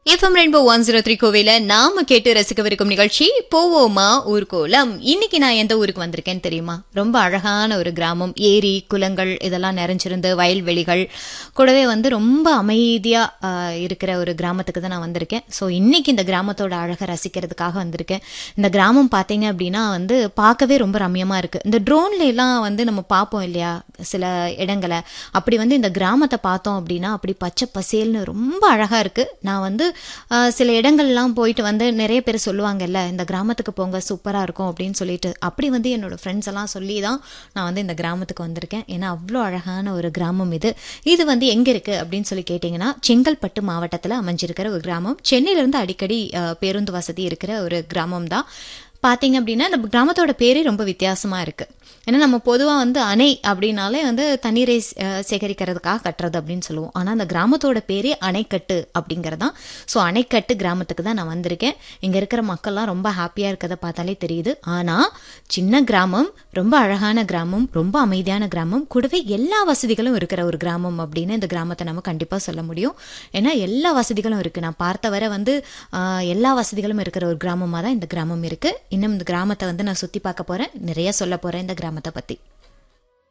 FM Rainbow one zero three கோவில நாம கேட்டு ரசிக்கவிருக்கும் நிகழ்ச்சி போவோமா ஊர்கோலம் இன்னைக்கு நான் எந்த ஊருக்கு வந்திருக்கேன்னு தெரியுமா ரொம்ப அழகான ஒரு கிராமம் ஏரி குளங்கள் இதெல்லாம் நிறைஞ்சிருந்து வயல்வெளிகள் கூடவே வந்து ரொம்ப அமைதியா ஆஹ், இருக்கிற ஒரு கிராமத்துக்கு தான் நான் வந்திருக்கேன் ஸோ இன்னைக்கு இந்த கிராமத்தோட அழகை ரசிக்கிறதுக்காக வந்திருக்கேன் இந்த கிராமம் பார்த்தீங்க அப்படின்னா வந்து பார்க்கவே ரொம்ப ரம்யமா இருக்கு இந்த ட்ரோன்ல எல்லாம் வந்து நம்ம பார்ப்போம் இல்லையா சில இடங்களை அப்படி வந்து இந்த கிராமத்தை பார்த்தோம் அப்படின்னா அப்படி பச்சை பசேல்னு ரொம்ப அழகா இருக்கு நான் வந்து ஆஹ், சில இடங்கள்லாம் போயிட்டு வந்து நிறைய பேர் சொல்லுவாங்கல்ல இந்த கிராமத்துக்கு போங்க சூப்பரா இருக்கும் அப்படின்னு சொல்லிட்டு அப்படி வந்து என்னோட ஃப்ரெண்ட்ஸ் எல்லாம் சொல்லி தான் நான் வந்து இந்த கிராமத்துக்கு வந்திருக்கேன் ஏன்னா அவ்வளோ அழகான ஒரு கிராமம் இது இது வந்து எங்க இருக்கு அப்படின்னு சொல்லி கேட்டிங்கன்னா செங்கல்பட்டு மாவட்டத்தில் அமைஞ்சிருக்கிற ஒரு கிராமம் சென்னையிலேருந்து அடிக்கடி ஆஹ், பேருந்து வசதி இருக்கிற ஒரு கிராமம் தான் பார்த்தீங்க அப்படின்னா இந்த கிராமத்தோட பேரே ரொம்ப வித்தியாசமாக இருக்குது ஏன்னா நம்ம பொதுவாக வந்து அணை அப்படின்னாலே வந்து தண்ணீரை அஹ், சேகரிக்கிறதுக்காக கட்டுறது அப்படின்னு சொல்லுவோம் ஆனால் அந்த கிராமத்தோட பேரே அணைக்கட்டு அப்படிங்கிறது தான் ஸோ அணைக்கட்டு கிராமத்துக்கு தான் நான் வந்திருக்கேன் இங்கே இருக்கிற மக்கள்லாம் ரொம்ப ஹாப்பியாக இருக்கிறத பார்த்தாலே தெரியுது ஆனால் சின்ன கிராமம் ரொம்ப அழகான கிராமம் ரொம்ப அமைதியான கிராமம் கூடவே எல்லா வசதிகளும் இருக்கிற ஒரு கிராமம் அப்படின்னு இந்த கிராமத்தை நம்ம கண்டிப்பாக சொல்ல முடியும் ஏன்னா எல்லா வசதிகளும் இருக்குது நான் பார்த்த வரை வந்து ஆஹ், எல்லா வசதிகளும் இருக்கிற ஒரு கிராமமாக தான் இந்த கிராமம் இருக்குது இன்னும் இந்த கிராமத்தை வந்து நான் சுற்றி பார்க்க போகிறேன் நிறைய சொல்ல போகிறேன் இந்த கிராமத்தை பற்றி